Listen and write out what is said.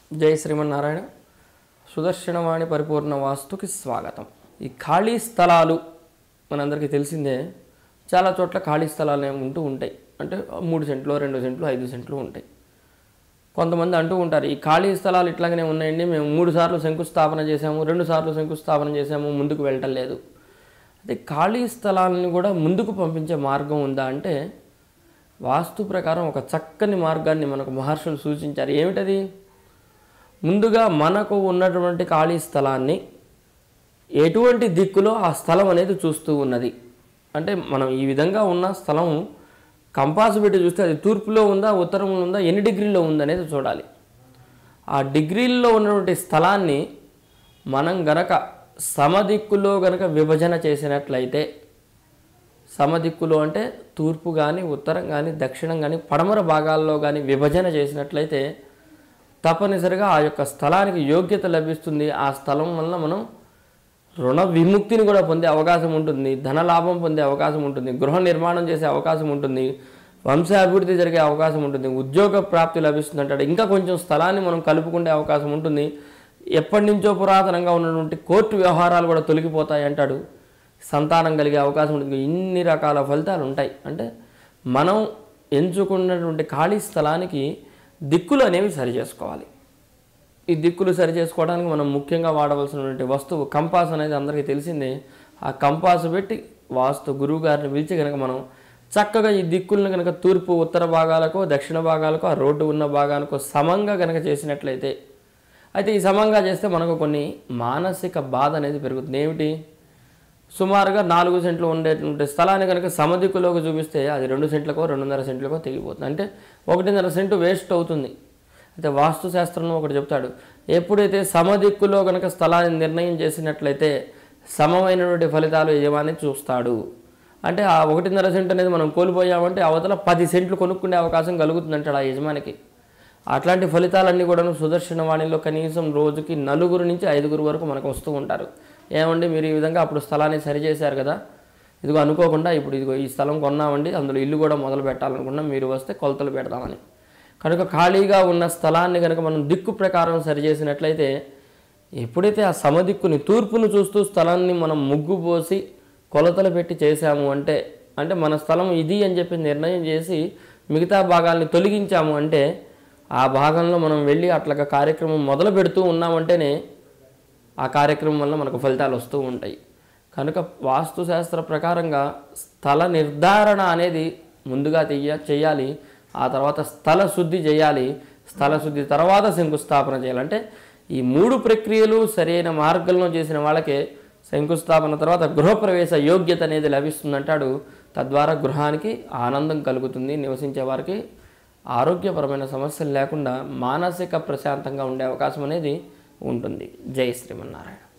జై శ్రీమన్నారాయణ సుదర్శనవాణి పరిపూర్ణ వాస్తుకి స్వాగతం ఈ ఖాళీ స్థలాలు మనందరికీ తెలిసిందే చాలా చోట్ల ఖాళీ స్థలాలు ఏమి ఉంటూ ఉంటాయి అంటే మూడు సెంట్లు రెండు సెంట్లు ఐదు సెంట్లు ఉంటాయి కొంతమంది అంటూ ఉంటారు ఈ ఖాళీ స్థలాలు ఇట్లాగనే ఉన్నాయండి మేము మూడు సార్లు శంకుస్థాపన చేసాము రెండు సార్లు శంకుస్థాపన చేసాము ముందుకు వెళ్ళటం లేదు అయితే ఖాళీ స్థలాలను కూడా ముందుకు పంపించే మార్గం ఉందా అంటే వాస్తు ప్రకారం ఒక చక్కని మార్గాన్ని మనకు మహర్షులు సూచించారు ఏమిటది ముందుగా మనకు ఉన్నటువంటి ఖాళీ స్థలాన్ని ఎటువంటి దిక్కులో ఆ స్థలం అనేది చూస్తూ ఉన్నది అంటే మనం ఈ విధంగా ఉన్న స్థలం కంపాస్ పెట్టి చూస్తే అది తూర్పులో ఉందా ఉత్తరంలో ఉందా ఎన్ని డిగ్రీల్లో ఉందనేది చూడాలి ఆ డిగ్రీల్లో ఉన్నటువంటి స్థలాన్ని మనం గనక సమదిక్కులో గనక విభజన చేసినట్లయితే సమదిక్కులో అంటే తూర్పు కానీ ఉత్తరం కానీ దక్షిణం కానీ పడమర భాగాల్లో కానీ విభజన చేసినట్లయితే తప్పనిసరిగా ఆ యొక్క స్థలానికి యోగ్యత లభిస్తుంది ఆ స్థలం వలన మనం రుణ విముక్తిని కూడా పొందే అవకాశం ఉంటుంది ధన లాభం పొందే అవకాశం ఉంటుంది గృహ నిర్మాణం చేసే అవకాశం ఉంటుంది వంశాభివృద్ధి జరిగే అవకాశం ఉంటుంది ఉద్యోగ ప్రాప్తి లభిస్తుంది అంటాడు ఇంకా కొంచెం స్థలాన్ని మనం కలుపుకునే అవకాశం ఉంటుంది ఎప్పటి నుంచో పురాతనంగా ఉన్నటువంటి కోర్టు వ్యవహారాలు కూడా తొలగిపోతాయి అంటాడు సంతానం కలిగే అవకాశం ఉంటుంది ఇన్ని రకాల ఫలితాలు ఉంటాయి అంటే మనం ఎంచుకున్నటువంటి ఖాళీ స్థలానికి దిక్కులు అనేవి సరి చేసుకోవాలి ఈ దిక్కులు సరి చేసుకోవడానికి మనం ముఖ్యంగా వాడవలసినటువంటి వస్తువు కంపాస్ అనేది అందరికీ తెలిసిందే ఆ కంపాస్ పెట్టి వాస్తు గురువు గారిని పిలిచి కనుక మనం చక్కగా ఈ దిక్కులను కనుక తూర్పు ఉత్తర భాగాలకు దక్షిణ భాగాలకు ఆ రోడ్డు ఉన్న భాగాలకు సమంగా కనుక చేసినట్లయితే అయితే ఈ సమంగా చేస్తే మనకు కొన్ని మానసిక బాధ అనేది పెరుగుతుంది ఏమిటి సుమారుగా నాలుగు సెంట్లు ఉండేటువంటి స్థలాన్ని కనుక సమదిక్కులోకి చూపిస్తే అది రెండు సెంట్లకో రెండున్నర సెంట్లకో తెగిపోతుంది అంటే ఒకటిన్నర సెంటు వేస్ట్ అవుతుంది అయితే వాస్తు శాస్త్రంలో ఒకటి చెప్తాడు ఎప్పుడైతే సమదిక్కులో కనుక స్థలాన్ని నిర్ణయం చేసినట్లయితే సమమైనటువంటి ఫలితాలు యజమాని చూస్తాడు అంటే ఆ ఒకటిన్నర సెంట్ అనేది మనం కోల్పోయామంటే అవతల పది సెంట్లు కొనుక్కునే అవకాశం కలుగుతుందంటాడు ఆ యజమానికి అట్లాంటి ఫలితాలన్నీ కూడా సుదర్శన వాణిలో కనీసం రోజుకి నలుగురు నుంచి ఐదుగురు వరకు మనకు వస్తూ ఉంటారు ఏమండి మీరు ఈ విధంగా అప్పుడు స్థలాన్ని సరిచేశారు కదా ఇదిగో అనుకోకుండా ఇప్పుడు ఇదిగో ఈ స్థలం కొన్నామండి అందులో ఇల్లు కూడా మొదలు పెట్టాలనుకున్నాం మీరు వస్తే కొలతలు పెడదామని కనుక ఖాళీగా ఉన్న స్థలాన్ని కనుక మనం దిక్కు ప్రకారం సరిచేసినట్లయితే ఎప్పుడైతే ఆ సమదిక్కుని తూర్పును చూస్తూ స్థలాన్ని మనం ముగ్గు పోసి కొలతలు పెట్టి చేశాము అంటే అంటే మన స్థలం ఇది అని చెప్పి నిర్ణయం చేసి మిగతా భాగాల్ని తొలగించాము అంటే ఆ భాగంలో మనం వెళ్ళి అట్లా కార్యక్రమం మొదలు పెడుతూ ఉన్నామంటేనే ఆ కార్యక్రమం వల్ల మనకు ఫలితాలు వస్తూ ఉంటాయి కనుక వాస్తుశాస్త్ర ప్రకారంగా స్థల నిర్ధారణ అనేది ముందుగా చెయ్య చేయాలి ఆ తర్వాత స్థల శుద్ధి చేయాలి స్థల శుద్ధి తర్వాత శంకుస్థాపన చేయాలంటే ఈ మూడు ప్రక్రియలు సరైన మార్గంలో చేసిన వాళ్ళకే శంకుస్థాపన తర్వాత గృహప్రవేశ యోగ్యత అనేది లభిస్తుందంటాడు తద్వారా గృహానికి ఆనందం కలుగుతుంది నివసించే వారికి ఆరోగ్యపరమైన సమస్యలు లేకుండా మానసిక ప్రశాంతంగా ఉండే అవకాశం అనేది ఉంటుంది జై శ్రీమన్నారాయణ